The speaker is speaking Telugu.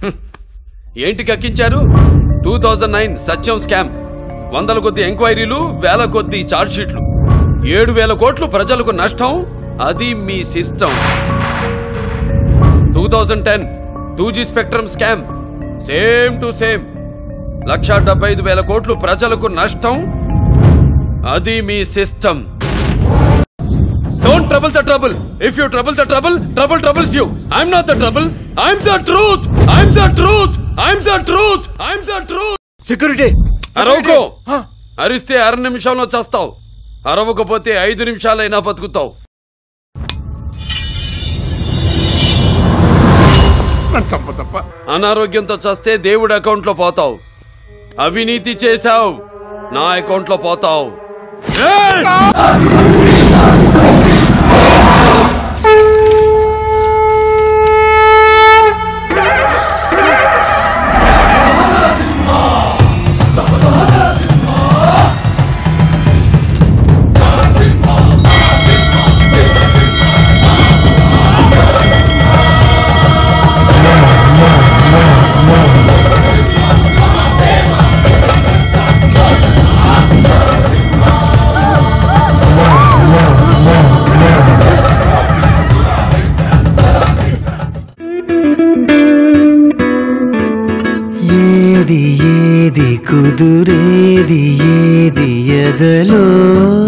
ఏంటి కక్కించారు two thousand nine Satyam scam వందల కొద్ది ఎంక్వైరీలు వేల కొద్ది షీట్లు ఏడు వేల కోట్లు ప్రజలకు నష్టం అది మీ system two thousand ten two G spectrum scam same to same లక్ష డెబ్బై ఐదు వేల కోట్లు ప్రజలకు నష్టం అది మీ system don't trouble the trouble if you trouble the trouble trouble troubles you I'm not the trouble I'm the truth I'm the truth I'm the truth I'm the truth security అరవకో అరిస్తే అర నిమిషంలో చేస్తావు అరవకపోతే ఐదు నిమిషాలైనా బతుకుతావు నన్ను చంప తప్ప అనారోగ్యంతో చస్తే దేవుడి అకౌంట్లో పోతావు అవినీతి చేశావు నా అకౌంట్లో పోతావు ఏది ఏది కుదురేది ఏది ఎదలో